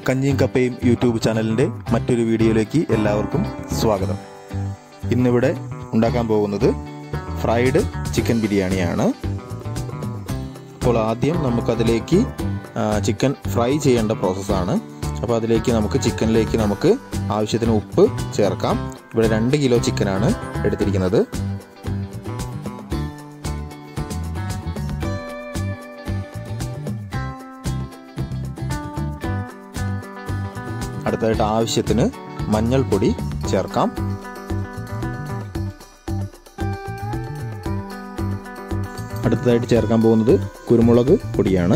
കഞ്ഞിയും കപ്പയും യൂട്യൂബ് ചാനലിൻ്റെ മറ്റൊരു വീഡിയോയിലേക്ക് എല്ലാവർക്കും സ്വാഗതം ഇന്നിവിടെ ഉണ്ടാക്കാൻ പോകുന്നത് ഫ്രൈഡ് ചിക്കൻ ബിരിയാണിയാണ് അപ്പോൾ ആദ്യം നമുക്കതിലേക്ക് ആ, ചിക്കൻ ഫ്രൈ ചെയ്യേണ്ട പ്രോസസ്സാണ് അപ്പോൾ അതിലേക്ക് നമുക്ക് ചിക്കനിലേക്ക് നമുക്ക് ആവശ്യത്തിന് ഉപ്പ് ചേർക്കാം ഇവിടെ രണ്ട് കിലോ ചിക്കനാണ് എടുത്തിരിക്കുന്നത് അടുത്തതായിട്ട് ആവശ്യത്തിന് മഞ്ഞൾപ്പൊടി ചേർക്കാം അടുത്തതായിട്ട് ചേർക്കാൻ പോകുന്നത് കുരുമുളക് പൊടിയാണ്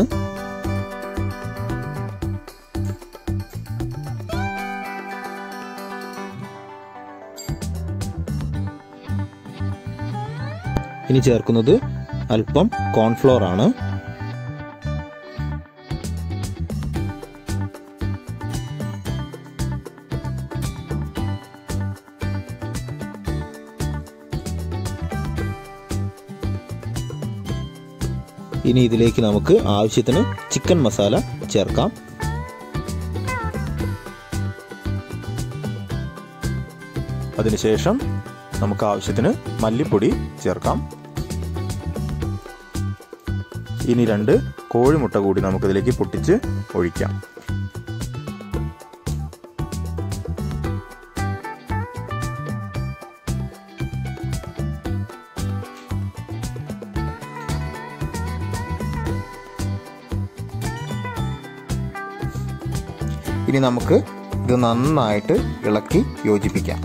ഇനി ചേർക്കുന്നത് അല്പം കോൺഫ്ലോർ ആണ് ഇനി ഇതിലേക്ക് നമുക്ക് ആവശ്യത്തിന് ചിക്കൻ മസാല ചേർക്കാം അതിനുശേഷം നമുക്ക് ആവശ്യത്തിന് മല്ലിപ്പൊടി ചേർക്കാം ഇനി രണ്ട് കോഴിമുട്ട കൂടി നമുക്കിതിലേക്ക് പൊട്ടിച്ച് ഒഴിക്കാം ഇനി നമുക്ക് ഇത് നന്നായിട്ട് ഇളക്കി യോജിപ്പിക്കാം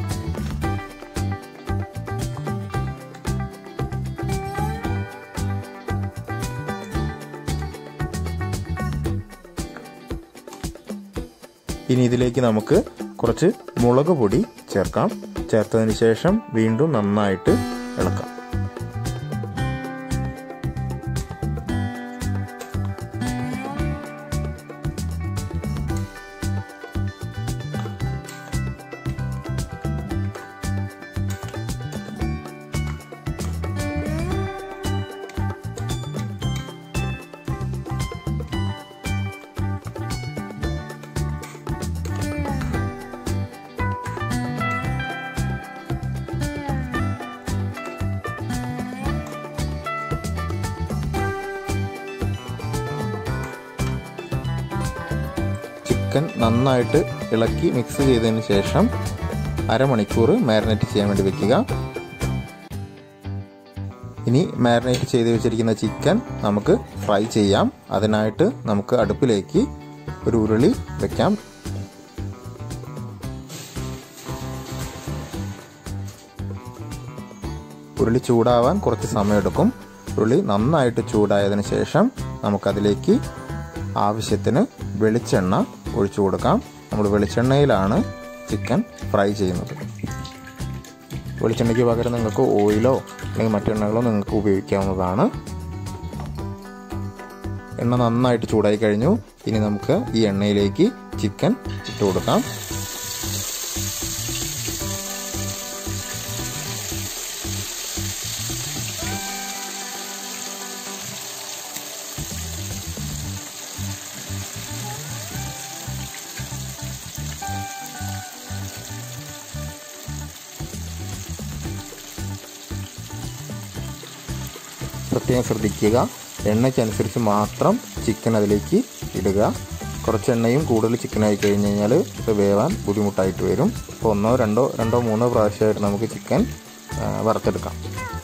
ഇനി ഇതിലേക്ക് നമുക്ക് കുറച്ച് മുളക് പൊടി ചേർക്കാം ചേർത്തതിന് ശേഷം വീണ്ടും നന്നായിട്ട് ഇളക്കാം ചിക്കൻ നന്നായിട്ട് ഇളക്കി മിക്സ് ചെയ്തതിന് ശേഷം അരമണിക്കൂർ മാരിനേറ്റ് ചെയ്യാൻ വേണ്ടി വെക്കുക ഇനി മാരിനേറ്റ് ചെയ്ത് വെച്ചിരിക്കുന്ന ചിക്കൻ നമുക്ക് ഫ്രൈ ചെയ്യാം അതിനായിട്ട് നമുക്ക് അടുപ്പിലേക്ക് ഒരു ഉരുളി വെക്കാം ഉരുളി ചൂടാവാൻ കുറച്ച് സമയമെടുക്കും ഉരുളി നന്നായിട്ട് ചൂടായതിനു ശേഷം നമുക്കതിലേക്ക് ആവശ്യത്തിന് വെളിച്ചെണ്ണ ഒഴിച്ചു കൊടുക്കാം നമ്മൾ വെളിച്ചെണ്ണയിലാണ് ചിക്കൻ ഫ്രൈ ചെയ്യുന്നത് വെളിച്ചെണ്ണയ്ക്ക് പകരം നിങ്ങൾക്ക് ഓയിലോ അല്ലെങ്കിൽ മറ്റെണ്ണകളോ നിങ്ങൾക്ക് ഉപയോഗിക്കാവുന്നതാണ് എണ്ണ നന്നായിട്ട് ചൂടായി കഴിഞ്ഞു ഇനി നമുക്ക് ഈ എണ്ണയിലേക്ക് ചിക്കൻ ഇട്ട് കൊടുക്കാം പ്രത്യേകം ശ്രദ്ധിക്കുക എണ്ണയ്ക്കനുസരിച്ച് മാത്രം ചിക്കൻ അതിലേക്ക് ഇടുക കുറച്ച് എണ്ണയും കൂടുതൽ ചിക്കനായി കഴിഞ്ഞ് കഴിഞ്ഞാൽ ഇത് വേവാൻ ബുദ്ധിമുട്ടായിട്ട് വരും അപ്പോൾ ഒന്നോ രണ്ടോ രണ്ടോ മൂന്നോ പ്രാവശ്യമായിട്ട് നമുക്ക് ചിക്കൻ വറുത്തെടുക്കാം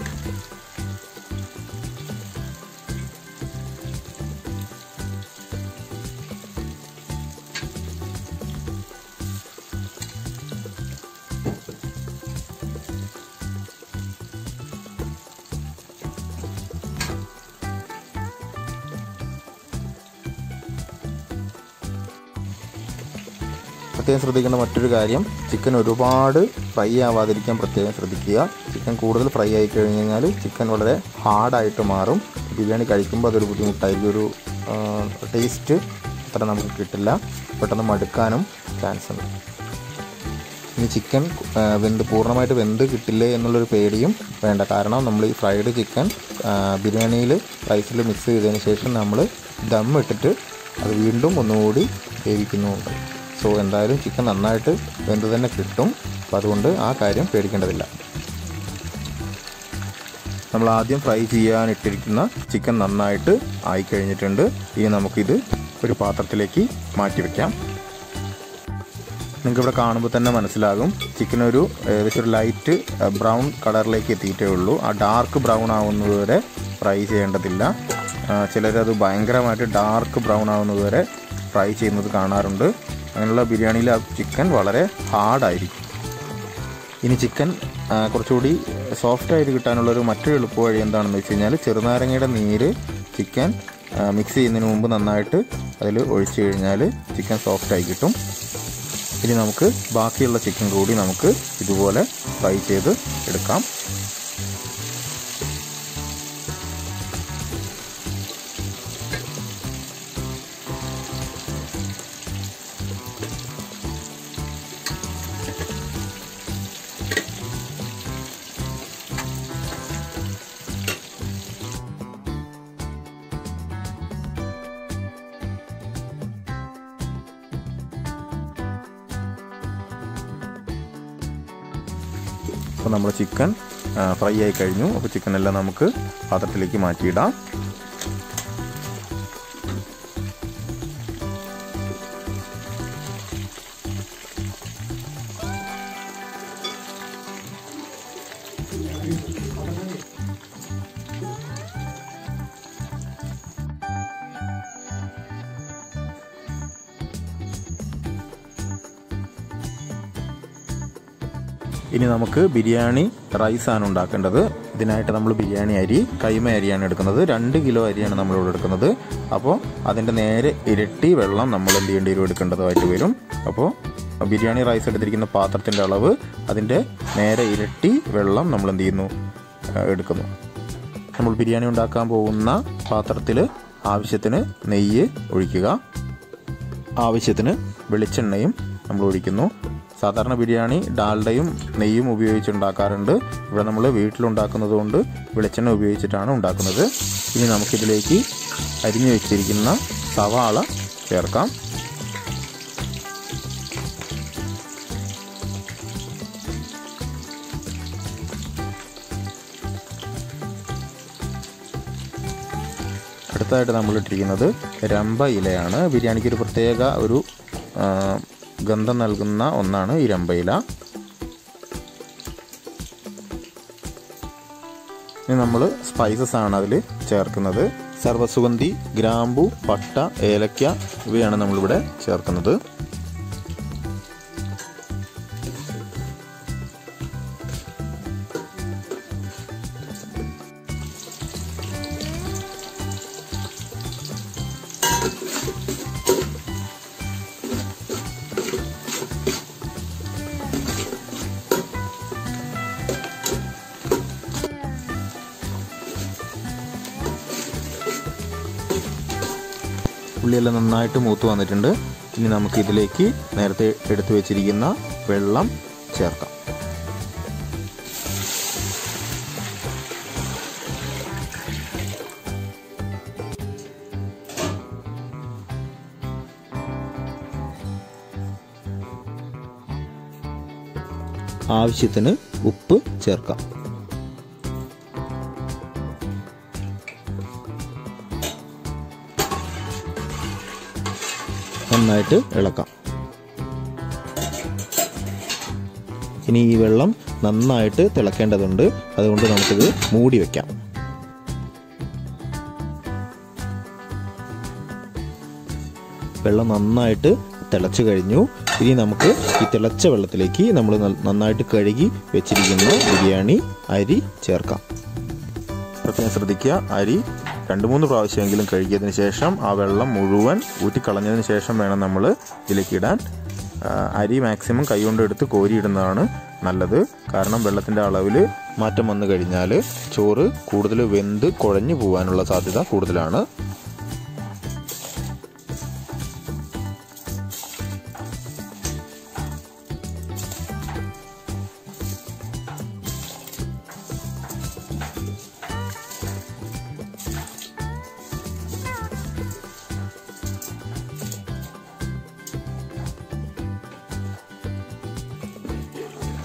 പ്രത്യേകം ശ്രദ്ധിക്കേണ്ട മറ്റൊരു കാര്യം ചിക്കൻ ഒരുപാട് ഫ്രൈ ആവാതിരിക്കാൻ പ്രത്യേകം ശ്രദ്ധിക്കുക ചിക്കൻ കൂടുതൽ ഫ്രൈ ആയി കഴിഞ്ഞ് കഴിഞ്ഞാൽ ചിക്കൻ വളരെ ഹാർഡായിട്ട് മാറും ബിരിയാണി കഴിക്കുമ്പോൾ അതൊരു ബുദ്ധിമുട്ടായിരിക്കും ഒരു ടേസ്റ്റ് അത്ര നമുക്ക് കിട്ടില്ല പെട്ടെന്ന് മടുക്കാനും ചാൻസ് ഉണ്ട് ഇനി ചിക്കൻ വെന്ത് പൂർണ്ണമായിട്ട് വെന്ത് കിട്ടില്ലേ എന്നുള്ളൊരു പേടിയും വേണ്ട കാരണം നമ്മൾ ഈ ഫ്രൈഡ് ചിക്കൻ ബിരിയാണിയിൽ റൈസിൽ മിക്സ് ചെയ്തതിന് ശേഷം നമ്മൾ ദം ഇട്ടിട്ട് അത് വീണ്ടും ഒന്നുകൂടി വേവിക്കുന്നുമുണ്ട് സോ എന്തായാലും ചിക്കൻ നന്നായിട്ട് വെന്ത് തന്നെ കിട്ടും അപ്പം അതുകൊണ്ട് ആ കാര്യം പേടിക്കേണ്ടതില്ല നമ്മൾ ആദ്യം ഫ്രൈ ചെയ്യാനിട്ടിരിക്കുന്ന ചിക്കൻ നന്നായിട്ട് ആയി കഴിഞ്ഞിട്ടുണ്ട് ഇനി നമുക്കിത് ഒരു പാത്രത്തിലേക്ക് മാറ്റി വയ്ക്കാം നിങ്ങൾക്ക് ഇവിടെ കാണുമ്പോൾ തന്നെ മനസ്സിലാകും ചിക്കൻ ഒരു ഏകദേശം ഒരു ലൈറ്റ് ബ്രൗൺ കളറിലേക്ക് എത്തിയിട്ടേ ഉള്ളൂ ആ ഡാർക്ക് ബ്രൗൺ ആവുന്നത് വരെ ഫ്രൈ ചെയ്യേണ്ടതില്ല ചിലരത് ഭയങ്കരമായിട്ട് ഡാർക്ക് ബ്രൗൺ ആവുന്നത് വരെ ഫ്രൈ ചെയ്യുന്നത് കാണാറുണ്ട് അങ്ങനെയുള്ള ബിരിയാണിയിൽ ആ ചിക്കൻ വളരെ ഹാർഡായിരിക്കും ഇനി ചിക്കൻ കുറച്ചുകൂടി സോഫ്റ്റ് ആയിട്ട് കിട്ടാനുള്ള ഒരു മറ്റൊരു എളുപ്പ വഴി എന്താണെന്ന് വെച്ച് കഴിഞ്ഞാൽ ചെറുനാരങ്ങയുടെ നീര് ചിക്കൻ മിക്സ് ചെയ്യുന്നതിന് മുമ്പ് നന്നായിട്ട് അതിൽ ഒഴിച്ചു കഴിഞ്ഞാൽ ചിക്കൻ സോഫ്റ്റ് ആയി കിട്ടും ഇനി നമുക്ക് ബാക്കിയുള്ള ചിക്കൻ കൂടി നമുക്ക് ഇതുപോലെ ഫ്രൈ ചെയ്ത് എടുക്കാം അപ്പോൾ നമ്മുടെ ചിക്കൻ ഫ്രൈ ആയി കഴിഞ്ഞു അപ്പോൾ ചിക്കൻ എല്ലാം നമുക്ക് പാത്രത്തിലേക്ക് മാറ്റിയിടാം ഇനി നമുക്ക് ബിരിയാണി റൈസാണ് ഉണ്ടാക്കേണ്ടത് ഇതിനായിട്ട് നമ്മൾ ബിരിയാണി അരി കൈമ അരിയാണ് എടുക്കുന്നത് രണ്ട് കിലോ അരിയാണ് നമ്മളിവിടെ എടുക്കുന്നത് അപ്പോൾ അതിൻ്റെ നേരെ ഇരട്ടി വെള്ളം നമ്മൾ എന്ത് ചെയ്യേണ്ടി വരും എടുക്കേണ്ടതായിട്ട് വരും അപ്പോൾ ബിരിയാണി റൈസ് എടുത്തിരിക്കുന്ന പാത്രത്തിൻ്റെ അളവ് അതിൻ്റെ നേരെ ഇരട്ടി വെള്ളം നമ്മൾ എന്ത് ചെയ്യുന്നു എടുക്കുന്നു നമ്മൾ ബിരിയാണി ഉണ്ടാക്കാൻ പോകുന്ന പാത്രത്തിൽ ആവശ്യത്തിന് നെയ്യ് ഒഴിക്കുക ആവശ്യത്തിന് വെളിച്ചെണ്ണയും നമ്മൾ ഒഴിക്കുന്നു സാധാരണ ബിരിയാണി ഡാൽഡയും നെയ്യും ഉപയോഗിച്ച് ഉണ്ടാക്കാറുണ്ട് ഇവിടെ നമ്മൾ വീട്ടിലുണ്ടാക്കുന്നത് കൊണ്ട് വെളിച്ചെണ്ണ ഉപയോഗിച്ചിട്ടാണ് ഉണ്ടാക്കുന്നത് ഇനി നമുക്കിതിലേക്ക് അരിഞ്ഞു വെച്ചിരിക്കുന്ന സവാള ചേർക്കാം അടുത്തതായിട്ട് നമ്മൾ ഇട്ടിരിക്കുന്നത് രമ്പ ഇലയാണ് ബിരിയാണിക്ക് ഒരു പ്രത്യേക ഒരു ഗന്ധം നൽകുന്ന ഒന്നാണ് ഈ രമ്പയില ഇനി നമ്മൾ സ്പൈസസ് ആണ് അതിൽ ചേർക്കുന്നത് സർവസുഗന്ധി ഗ്രാമ്പു പട്ട ഏലക്ക ഇവയാണ് നമ്മളിവിടെ ചേർക്കുന്നത് ഉള്ളിയെല്ലാം നന്നായിട്ട് മൂത്ത് വന്നിട്ടുണ്ട് ഇനി നമുക്ക് ഇതിലേക്ക് നേരത്തെ എടുത്തു വെച്ചിരിക്കുന്ന വെള്ളം ചേർക്കാം ആവശ്യത്തിന് ഉപ്പ് ചേർക്കാം നന്നായിട്ട് ഇളക്കാം ഇനി ഈ വെള്ളം നന്നായിട്ട് തിളക്കേണ്ടതുണ്ട് അതുകൊണ്ട് നമുക്കിത് മൂടി വയ്ക്കാം വെള്ളം നന്നായിട്ട് തിളച്ചു കഴിഞ്ഞു ഇനി നമുക്ക് ഈ തിളച്ച വെള്ളത്തിലേക്ക് നമ്മൾ നന്നായിട്ട് കഴുകി വെച്ചിരിക്കുന്ന ബിരിയാണി അരി ചേർക്കാം പ്രത്യേകം ശ്രദ്ധിക്കുക അരി രണ്ട് മൂന്ന് പ്രാവശ്യമെങ്കിലും കഴുകിയതിന് ശേഷം ആ വെള്ളം മുഴുവൻ ഊറ്റിക്കളഞ്ഞതിന് ശേഷം വേണം നമ്മൾ ഇതിലേക്ക് ഇടാൻ അരി മാക്സിമം കൈകൊണ്ട് എടുത്ത് കോരിയിടുന്നതാണ് നല്ലത് കാരണം വെള്ളത്തിൻ്റെ അളവിൽ മാറ്റം വന്നു കഴിഞ്ഞാൽ ചോറ് കൂടുതൽ വെന്ത് കുഴഞ്ഞു പോകാനുള്ള സാധ്യത കൂടുതലാണ്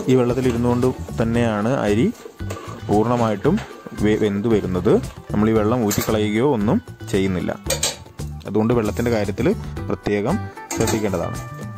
ഈ വെള്ളത്തിൽ ഇരുന്നുകൊണ്ട് തന്നെയാണ് അരി പൂർണ്ണമായിട്ടും വെ- വെന്ത് വരുന്നത് നമ്മൾ ഈ വെള്ളം ഊറ്റിക്കളയുകയോ ഒന്നും ചെയ്യുന്നില്ല അതുകൊണ്ട് വെള്ളത്തിൻ്റെ കാര്യത്തിൽ പ്രത്യേകം ശ്രദ്ധിക്കേണ്ടതാണ്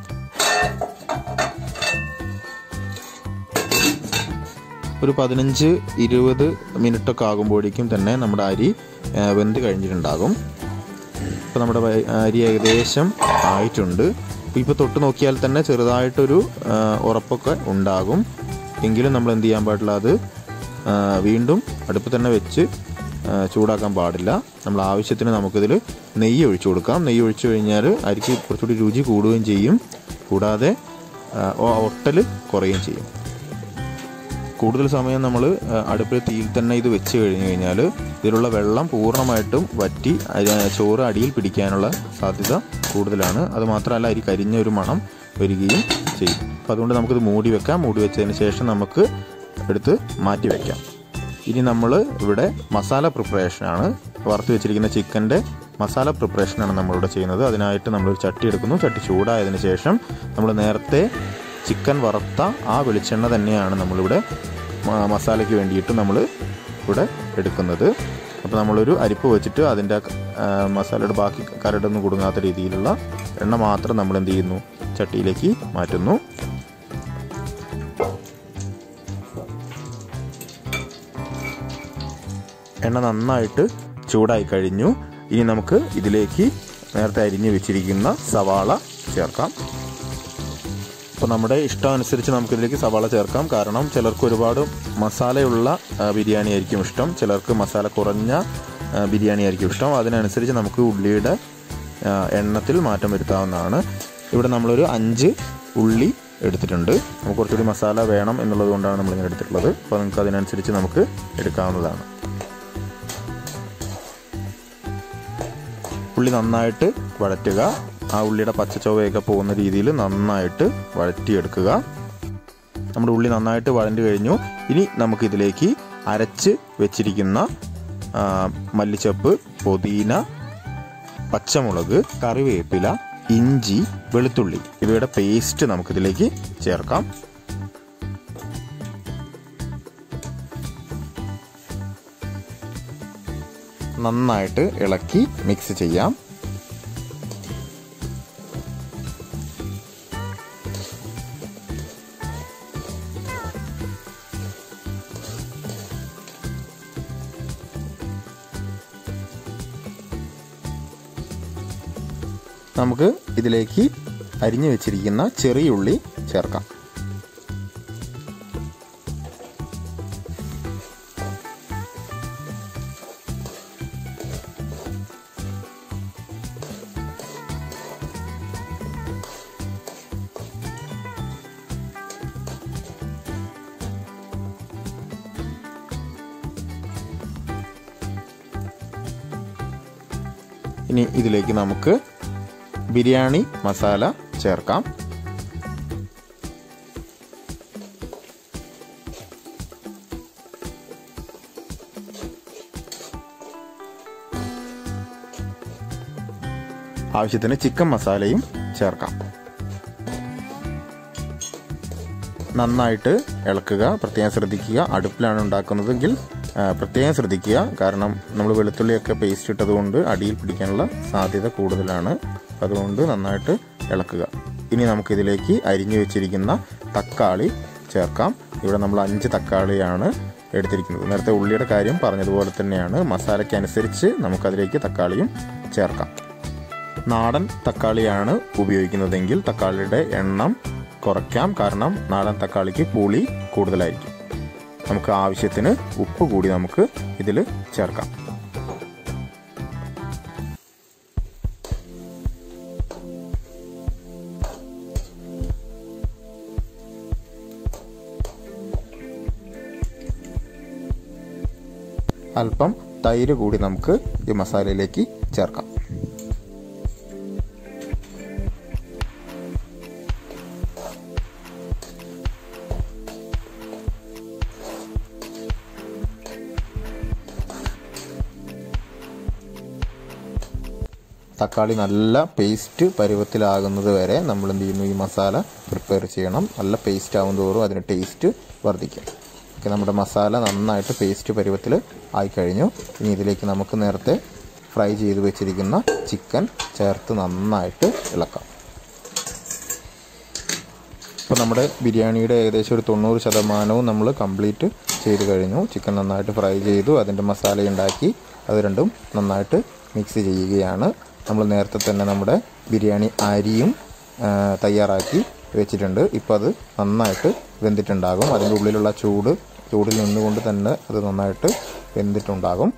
ഒരു പതിനഞ്ച് ഇരുപത് മിനിറ്റൊക്കെ ആകുമ്പോഴേക്കും തന്നെ നമ്മുടെ അരി ആ, വെന്ത് കഴിഞ്ഞിട്ടുണ്ടാകും ഇപ്പോൾ നമ്മുടെ വ- അരി ഏകദേശം ആയിട്ടുണ്ട് ഇപ്പോൾ തൊട്ട് നോക്കിയാൽ തന്നെ ചെറുതായിട്ടൊരു ആ, ഉറപ്പൊക്കെ ഉണ്ടാകും എങ്കിലും നമ്മൾ എന്ത് ചെയ്യാൻ പാടില്ല അത് ആ, വീണ്ടും അടുപ്പ് തന്നെ വെച്ച് ആ, ചൂടാക്കാൻ പാടില്ല നമ്മൾ ആവശ്യത്തിന് നമുക്കിതിൽ നെയ്യ് ഒഴിച്ചു കൊടുക്കാം നെയ്യ് ഒഴിച്ചു കഴിഞ്ഞാൽ അരിക്ക് കുറച്ചുകൂടി രുചി കൂടുകയും ചെയ്യും കൂടാതെ ആ, ഒ- ഒട്ടൽ കുറയുകയും ചെയ്യും കൂടുതൽ സമയം നമ്മൾ അടുപ്പിൽ തീയിൽ തന്നെ ഇത് വെച്ച് കഴിഞ്ഞ് കഴിഞ്ഞാൽ ഇതിലുള്ള വെള്ളം പൂർണ്ണമായിട്ടും വറ്റി അരി- ചോറ് അടിയിൽ പിടിക്കാനുള്ള സാധ്യത കൂടുതലാണ് അത് മാത്രമല്ല അരി കരിഞ്ഞ ഒരു മണം വരികയും ചെയ്യും അപ്പം അതുകൊണ്ട് നമുക്കിത് മൂടി വെക്കാം മൂടി വെച്ചതിന് ശേഷം നമുക്ക് എടുത്ത് മാറ്റി വെക്കാം ഇനി നമ്മൾ ഇവിടെ മസാല പ്രിപ്പറേഷനാണ് വറുത്ത് വെച്ചിരിക്കുന്ന ചിക്കൻ്റെ മസാല പ്രിപ്പറേഷനാണ് നമ്മളിവിടെ ചെയ്യുന്നത് അതിനായിട്ട് നമ്മളൊരു ചട്ടി എടുക്കുന്നു ചട്ടി ചൂടായതിനു ശേഷം നമ്മൾ നേരത്തെ ചിക്കൻ വറുത്ത ആ വെളിച്ചെണ്ണ തന്നെയാണ് നമ്മളിവിടെ മ- മസാലയ്ക്ക് വേണ്ടിയിട്ട് നമ്മൾ ഇവിടെ എടുക്കുന്നത് അപ്പോൾ നമ്മളൊരു അരിപ്പ് വെച്ചിട്ട് അതിൻ്റെ ആ, മസാലയുടെ ബാക്കി കരടൊന്നും കുടുങ്ങാത്ത രീതിയിലുള്ള എണ്ണ മാത്രം നമ്മൾ എന്ത് ചെയ്യുന്നു ചട്ടിയിലേക്ക് മാറ്റുന്നു എണ്ണ നന്നായിട്ട് ചൂടായി കഴിഞ്ഞു ഇനി നമുക്ക് ഇതിലേക്ക് നേരത്തെ അരിഞ്ഞു വെച്ചിരിക്കുന്ന സവാള ചേർക്കാം അപ്പോൾ നമ്മുടെ ഇഷ്ടം അനുസരിച്ച് നമുക്കിതിലേക്ക് സവാള ചേർക്കാം കാരണം ചിലർക്ക് ഒരുപാട് മസാലയുള്ള ആ, ബിരിയാണി ആയിരിക്കും ഇഷ്ടം ചിലർക്ക് മസാല കുറഞ്ഞ ആ, ബിരിയാണി ആയിരിക്കും ഇഷ്ടം അതിനനുസരിച്ച് നമുക്ക് ഉള്ളിയുടെ ആ, എണ്ണത്തിൽ മാറ്റം വരുത്താവുന്നതാണ് ഇവിടെ നമ്മളൊരു അഞ്ച് ഉള്ളി എടുത്തിട്ടുണ്ട് നമുക്ക് കുറച്ചുകൂടി മസാല വേണം എന്നുള്ളത് കൊണ്ടാണ് നമ്മളിങ്ങനെ എടുത്തിട്ടുള്ളത് അപ്പോൾ നിങ്ങൾക്ക് അതിനനുസരിച്ച് നമുക്ക് എടുക്കാവുന്നതാണ് ഉള്ളി നന്നായിട്ട് വഴറ്റുക ആ ഉള്ളിയുടെ പച്ചച്ചൊവയൊക്കെ പോകുന്ന രീതിയിൽ നന്നായിട്ട് വഴറ്റിയെടുക്കുക നമ്മുടെ ഉള്ളി നന്നായിട്ട് വഴണ്ടു കഴിഞ്ഞു ഇനി നമുക്കിതിലേക്ക് അരച്ച് വെച്ചിരിക്കുന്ന ആ, മല്ലിച്ചപ്പ് പുതിന പച്ചമുളക് കറിവേപ്പില ഇഞ്ചി വെളുത്തുള്ളി ഇവയുടെ പേസ്റ്റ് നമുക്കിതിലേക്ക് ചേർക്കാം നന്നായിട്ട് ഇളക്കി മിക്സ് ചെയ്യാം നമുക്ക് ഇതിലേക്ക് അരിഞ്ഞു വെച്ചിരിക്കുന്ന ചെറിയുള്ളി ചേർക്കാം ഇനി ഇതിലേക്ക് നമുക്ക് ബിരിയാണി മസാല ചേർക്കാം ആവശ്യത്തിന് ചിക്കൻ മസാലയും ചേർക്കാം നന്നായിട്ട് ഇളക്കുക പ്രത്യേകം ശ്രദ്ധിക്കുക അടുപ്പിലാണ് ഉണ്ടാക്കുന്നതെങ്കിൽ ആ, പ്രത്യേകം ശ്രദ്ധിക്കുക കാരണം നമ്മൾ വെളുത്തുള്ളിയൊക്കെ പേസ്റ്റ് ഇട്ടതുകൊണ്ട് അടിയിൽ പിടിക്കാനുള്ള സാധ്യത കൂടുതലാണ് അതുകൊണ്ട് നന്നായിട്ട് ഇളക്കുക ഇനി നമുക്കിതിലേക്ക് അരിഞ്ഞു വെച്ചിരിക്കുന്ന തക്കാളി ചേർക്കാം ഇവിടെ നമ്മൾ അഞ്ച് തക്കാളിയാണ് എടുത്തിരിക്കുന്നത് നേരത്തെ ഉള്ളിയുടെ കാര്യം പറഞ്ഞതുപോലെ തന്നെയാണ് മസാലയ്ക്ക് അനുസരിച്ച് നമുക്കതിലേക്ക് തക്കാളിയും ചേർക്കാം നാടൻ തക്കാളിയാണ് ഉപയോഗിക്കുന്നതെങ്കിൽ തക്കാളിയുടെ എണ്ണം കുറയ്ക്കാം കാരണം നാടൻ തക്കാളിക്ക് പുളി കൂടുതലായിരിക്കും നമുക്ക് ആവശ്യത്തിന് ഉപ്പ് കൂടി നമുക്ക് ഇതിൽ ചേർക്കാം അല്പം തൈര് കൂടി നമുക്ക് ഈ മസാലയിലേക്ക് ചേർക്കാം തക്കാളി നല്ല പേസ്റ്റ് പരുവത്തിലാകുന്നത് വരെ നമ്മൾ എന്ത് ചെയ്യുന്നു ഈ മസാല പ്രിപ്പയർ ചെയ്യണം നല്ല പേസ്റ്റ് ആകും തോറും അതിന് ടേസ്റ്റ് വർദ്ധിക്കും ഓക്കെ നമ്മുടെ മസാല നന്നായിട്ട് പേസ്റ്റ് പരുവത്തിൽ ആയിക്കഴിഞ്ഞു ഇനി ഇതിലേക്ക് നമുക്ക് നേരത്തെ ഫ്രൈ ചെയ്ത് വെച്ചിരിക്കുന്ന ചിക്കൻ ചേർത്ത് നന്നായിട്ട് ഇളക്കാം ഇപ്പോൾ നമ്മുടെ ബിരിയാണിയുടെ ഏകദേശം ഒരു തൊണ്ണൂറ് ശതമാനവും നമ്മൾ കംപ്ലീറ്റ് ചെയ്ത് കഴിഞ്ഞു ചിക്കൻ നന്നായിട്ട് ഫ്രൈ ചെയ്തു അതിൻ്റെ മസാല ഉണ്ടാക്കി അത് രണ്ടും നന്നായിട്ട് മിക്സ് ചെയ്യുകയാണ് നമ്മൾ നേരത്തെ തന്നെ നമ്മുടെ ബിരിയാണി അരിയും ആ, തയ്യാറാക്കി വെച്ചിട്ടുണ്ട് ഇപ്പോൾ അത് നന്നായിട്ട് വെന്തിട്ടുണ്ടാകും അതിൻ്റെ ഉള്ളിലുള്ള ചൂട് ചൂടിൽ നിന്നുകൊണ്ട് തന്നെ അത് നന്നായിട്ട് വെന്തിട്ടുണ്ടാകും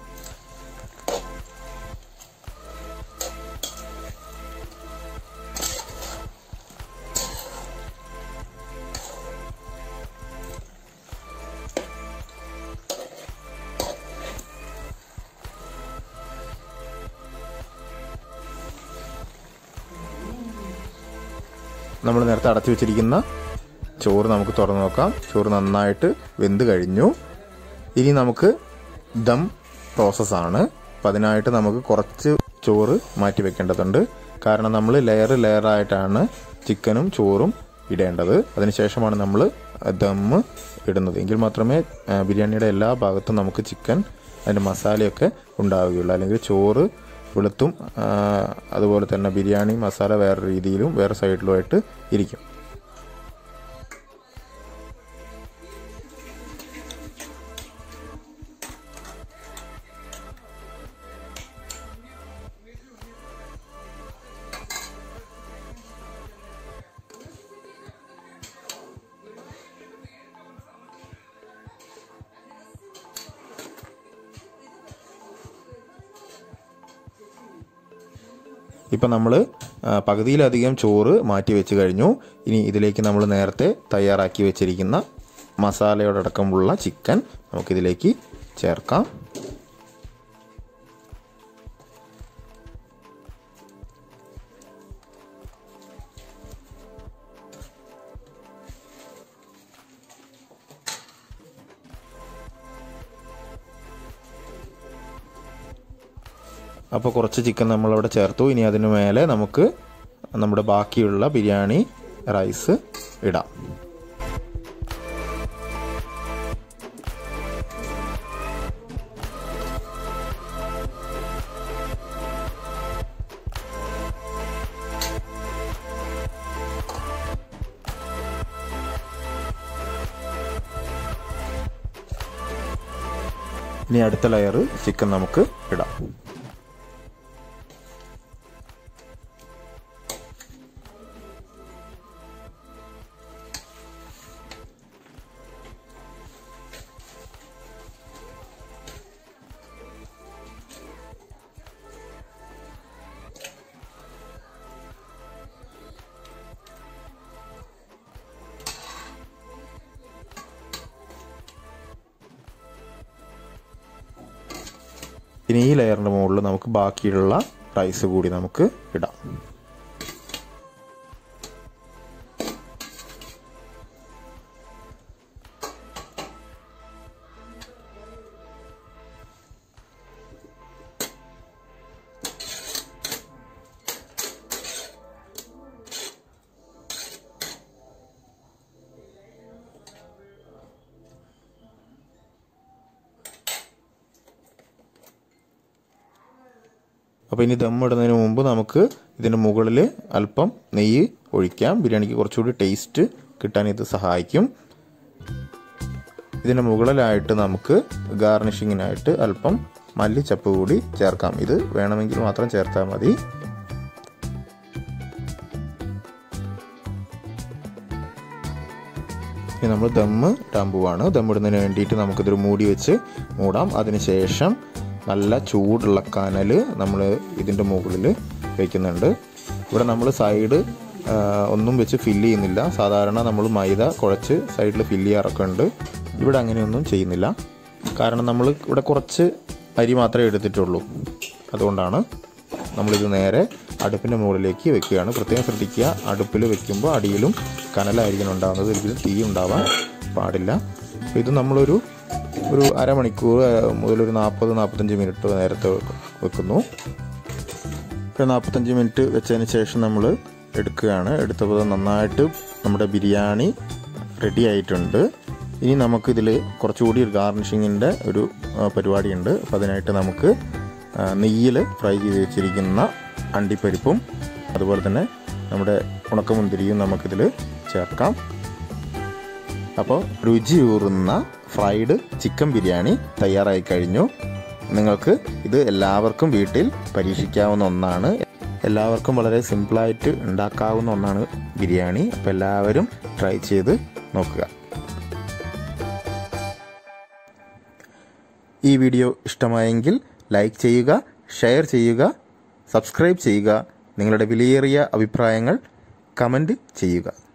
നമ്മൾ നേരത്തെ അടച്ചു വെച്ചിരിക്കുന്ന ചോറ് നമുക്ക് തുറന്നു നോക്കാം ചോറ് നന്നായിട്ട് വെന്ത് കഴിഞ്ഞു ഇനി നമുക്ക് ദം പ്രോസസ്സാണ് അപ്പം അതിനായിട്ട് നമുക്ക് കുറച്ച് ചോറ് മാറ്റി വെക്കേണ്ടതുണ്ട് കാരണം നമ്മൾ ലെയർ ലെയറായിട്ടാണ് ചിക്കനും ചോറും ഇടേണ്ടത് അതിനുശേഷമാണ് നമ്മൾ ദമ്മ് ഇടുന്നത് എങ്കിൽ മാത്രമേ ആ, ബിരിയാണിയുടെ എല്ലാ ഭാഗത്തും നമുക്ക് ചിക്കൻ അതിൻ്റെ മസാലയൊക്കെ ഉണ്ടാവുകയുള്ളൂ അല്ലെങ്കിൽ ചോറ് വെളുത്തും ആ, അതുപോലെ തന്നെ ബിരിയാണി മസാല വേറെ രീതിയിലും വേറെ സൈഡിലുമായിട്ട് ഇരിക്കും ഇപ്പം നമ്മൾ പകുതിയിലധികം ചോറ് മാറ്റി വെച്ച് കഴിഞ്ഞു ഇനി ഇതിലേക്ക് നമ്മൾ നേരത്തെ തയ്യാറാക്കി വെച്ചിരിക്കുന്ന മസാലയോടക്കമുള്ള ചിക്കൻ നമുക്കിതിലേക്ക് ചേർക്കാം അപ്പോൾ കുറച്ച് ചിക്കൻ നമ്മളവിടെ ചേർത്തു ഇനി അതിന് മേലെ നമുക്ക് നമ്മുടെ ബാക്കിയുള്ള ബിരിയാണി റൈസ് ഇടാം ഇനി അടുത്ത ലെയർ ചിക്കൻ നമുക്ക് ഇടാം ഇനി ഈ ലെയറിൻ്റെ മുകളിൽ നമുക്ക് ബാക്കിയുള്ള റൈസ് കൂടി നമുക്ക് ഇടാം അപ്പോൾ ഇനി ദം ഇടുന്നതിന് മുമ്പ് നമുക്ക് ഇതിൻ്റെ മുകളിൽ അല്പം നെയ്യ് ഒഴിക്കാം ബിരിയാണിക്ക് കുറച്ചുകൂടി ടേസ്റ്റ് കിട്ടാൻ ഇത് സഹായിക്കും ഇതിൻ്റെ മുകളിലായിട്ട് നമുക്ക് ഗാർണിഷിങ്ങിനായിട്ട് അല്പം മല്ലിച്ചപ്പ് കൂടി ചേർക്കാം ഇത് വേണമെങ്കിൽ മാത്രം ചേർത്താൽ മതി ഇനി നമ്മൾ ദമ്മ് ഇടാൻ പോവാണ് ദം ഇടുന്നതിന് വേണ്ടിയിട്ട് നമുക്കിതൊരു മൂടി വെച്ച് മൂടാം അതിനുശേഷം നല്ല ചൂടുള്ള കനൽ നമ്മൾ ഇതിൻ്റെ മുകളിൽ വയ്ക്കുന്നുണ്ട് ഇവിടെ നമ്മൾ സൈഡ് ഒന്നും വെച്ച് ഫില്ല് ചെയ്യുന്നില്ല സാധാരണ നമ്മൾ മൈദ കുഴച്ച് സൈഡിൽ ഫില്ല് ചെയ്യാറൊക്കെ ഉണ്ട് ഇവിടെ അങ്ങനെയൊന്നും ചെയ്യുന്നില്ല കാരണം നമ്മൾ ഇവിടെ കുറച്ച് അരി മാത്രമേ എടുത്തിട്ടുള്ളൂ അതുകൊണ്ടാണ് നമ്മളിത് നേരെ അടുപ്പിൻ്റെ മുകളിലേക്ക് വെക്കുകയാണ് പ്രത്യേകം ശ്രദ്ധിക്കുക അടുപ്പിൽ വെക്കുമ്പോൾ അടിയിലും കനലായിരിക്കണം ഉണ്ടാകുന്നത് ഒരിക്കലും തീ ഉണ്ടാവാൻ പാടില്ല അപ്പോൾ ഇത് നമ്മളൊരു ഒരു അരമണിക്കൂർ മുതൽ ഒരു നാൽപ്പത് നാൽപ്പത്തഞ്ച് മിനിറ്റ് നേരത്തെ വെക്കും- വെക്കുന്നു ഒരു നാൽപ്പത്തഞ്ച് മിനിറ്റ് വെച്ചതിന് ശേഷം നമ്മൾ എടുക്കുകയാണ് എടുത്തപ്പോൾ നന്നായിട്ട് നമ്മുടെ ബിരിയാണി റെഡി ആയിട്ടുണ്ട് ഇനി നമുക്കിതിൽ കുറച്ചുകൂടി ഒരു ഗാർണിഷിങ്ങിൻ്റെ ഒരു ആ, പരിപാടിയുണ്ട് അപ്പോൾ അതിനായിട്ട് നമുക്ക് നെയ്യിൽ ഫ്രൈ ചെയ്ത് വെച്ചിരിക്കുന്ന അണ്ടിപ്പരിപ്പും അതുപോലെ തന്നെ നമ്മുടെ ഉണക്കമുന്തിരിയും നമുക്കിതിൽ ചേർക്കാം അപ്പോൾ രുചിയൂറുന്ന ഫ്രൈഡ് ചിക്കൻ ബിരിയാണി തയ്യാറായി കഴിഞ്ഞു നിങ്ങൾക്ക് ഇത് എല്ലാവർക്കും വീട്ടിൽ പരീക്ഷിക്കാവുന്ന ഒന്നാണ് എല്ലാവർക്കും വളരെ സിമ്പിളായിട്ട് ഉണ്ടാക്കാവുന്ന ഒന്നാണ് ബിരിയാണി അപ്പോൾ എല്ലാവരും ട്രൈ ചെയ്ത് നോക്കുക ഈ വീഡിയോ ഇഷ്ടമായെങ്കിൽ ലൈക്ക് ചെയ്യുക ഷെയർ ചെയ്യുക സബ്സ്ക്രൈബ് ചെയ്യുക നിങ്ങളുടെ വിലയേറിയ അഭിപ്രായങ്ങൾ കമൻറ്റ് ചെയ്യുക